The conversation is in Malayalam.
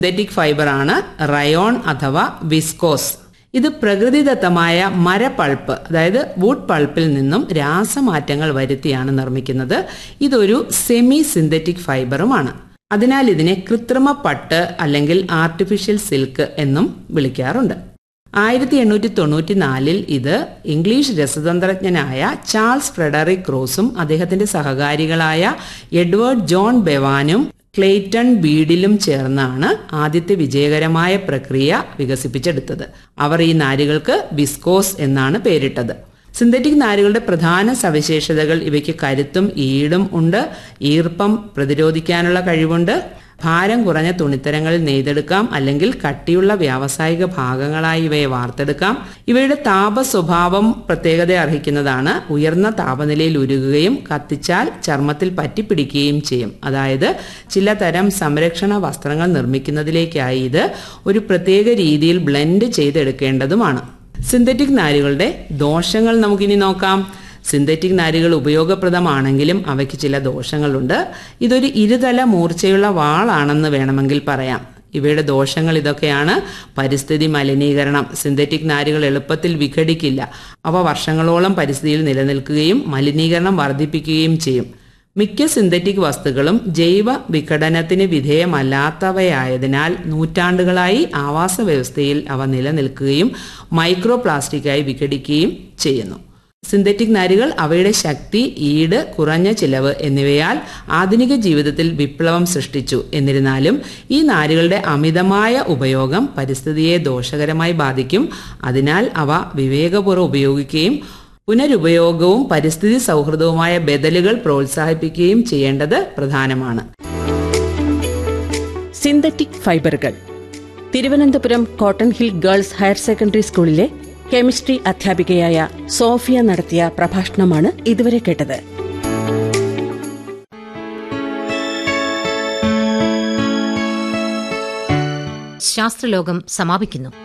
സിന്തറ്റിക് ഫൈബറാണ് റയോൺ അഥവാ വിസ്കോസ് ഇത് പ്രകൃതിദത്തമായ മരപ്പൾപ്പ് അതായത് വുഡ് പൾപ്പിൽ നിന്നും രാസമാറ്റങ്ങൾ വരുത്തിയാണ് നിർമ്മിക്കുന്നത് ഇതൊരു സെമി സിന്തറ്റിക് ഫൈബറുമാണ് അതിനാൽ ഇതിനെ കൃത്രിമ പട്ട് അല്ലെങ്കിൽ ആർട്ടിഫിഷ്യൽ സിൽക്ക് എന്നും വിളിക്കാറുണ്ട് ആയിരത്തി എണ്ണൂറ്റി തൊണ്ണൂറ്റി നാലിൽ ഇത് ഇംഗ്ലീഷ് രസതന്ത്രജ്ഞനായ ചാൾസ് ഫ്രെഡറിക് ക്രോസും അദ്ദേഹത്തിന്റെ സഹകാരികളായ എഡ്വേർഡ് ജോൺ ബെവാനും ക്ലെയ്റ്റൺ ബീഡിലും ചേർന്നാണ് ആദ്യത്തെ വിജയകരമായ പ്രക്രിയ വികസിപ്പിച്ചെടുത്തത് അവർ ഈ നാരുകൾക്ക് വിസ്കോസ് എന്നാണ് പേരിട്ടത് സിന്തറ്റിക് നാരുകളുടെ പ്രധാന സവിശേഷതകൾ ഇവയ്ക്ക് കരുത്തും ഈടും ഉണ്ട് ഈർപ്പം പ്രതിരോധിക്കാനുള്ള കഴിവുണ്ട് ഭാരം കുറഞ്ഞ തുണിത്തരങ്ങളിൽ നെയ്തെടുക്കാം അല്ലെങ്കിൽ കട്ടിയുള്ള വ്യാവസായിക ഭാഗങ്ങളായി ഇവയെ വാർത്തെടുക്കാം ഇവയുടെ താപ സ്വഭാവം പ്രത്യേകത അർഹിക്കുന്നതാണ് ഉയർന്ന താപനിലയിൽ ഉരുകുകയും കത്തിച്ചാൽ ചർമ്മത്തിൽ പറ്റിപ്പിടിക്കുകയും ചെയ്യും അതായത് ചില തരം സംരക്ഷണ വസ്ത്രങ്ങൾ നിർമ്മിക്കുന്നതിലേക്കായി ഇത് ഒരു പ്രത്യേക രീതിയിൽ ബ്ലെൻഡ് ചെയ്തെടുക്കേണ്ടതുമാണ് സിന്തറ്റിക് നാരുകളുടെ ദോഷങ്ങൾ നമുക്കിനി നോക്കാം സിന്തറ്റിക് നാരുകൾ ഉപയോഗപ്രദമാണെങ്കിലും അവയ്ക്ക് ചില ദോഷങ്ങളുണ്ട് ഇതൊരു ഇരുതല മൂർച്ചയുള്ള വാളാണെന്ന് വേണമെങ്കിൽ പറയാം ഇവയുടെ ദോഷങ്ങൾ ഇതൊക്കെയാണ് പരിസ്ഥിതി മലിനീകരണം സിന്തറ്റിക് നാരുകൾ എളുപ്പത്തിൽ വിഘടിക്കില്ല അവ വർഷങ്ങളോളം പരിസ്ഥിതിയിൽ നിലനിൽക്കുകയും മലിനീകരണം വർദ്ധിപ്പിക്കുകയും ചെയ്യും മിക്ക സിന്തറ്റിക് വസ്തുക്കളും ജൈവ വിഘടനത്തിന് വിധേയമല്ലാത്തവയായതിനാൽ നൂറ്റാണ്ടുകളായി ആവാസ വ്യവസ്ഥയിൽ അവ നിലനിൽക്കുകയും മൈക്രോ പ്ലാസ്റ്റിക്കായി വിഘടിക്കുകയും ചെയ്യുന്നു സിന്തറ്റിക് നാരുകൾ അവയുടെ ശക്തി ഈട് കുറഞ്ഞ ചിലവ് എന്നിവയാൽ ആധുനിക ജീവിതത്തിൽ വിപ്ലവം സൃഷ്ടിച്ചു എന്നിരുന്നാലും ഈ നാരുകളുടെ അമിതമായ ഉപയോഗം പരിസ്ഥിതിയെ ദോഷകരമായി ബാധിക്കും അതിനാൽ അവ വിവേകപൂർവ്വം ഉപയോഗിക്കുകയും പുനരുപയോഗവും പരിസ്ഥിതി സൗഹൃദവുമായ ബദലുകൾ പ്രോത്സാഹിപ്പിക്കുകയും ചെയ്യേണ്ടത് പ്രധാനമാണ് സിന്തറ്റിക് ഫൈബറുകൾ Thiruvananthapuram cotton hill girls higher secondary സ്കൂളിലെ കെമിസ്ട്രി അധ്യാപികയായ സോഫിയ നടത്തിയ പ്രഭാഷണമാണ് ഇതുവരെ കേട്ടത് ശാസ്ത്രലോകം സമാപിക്കുന്നു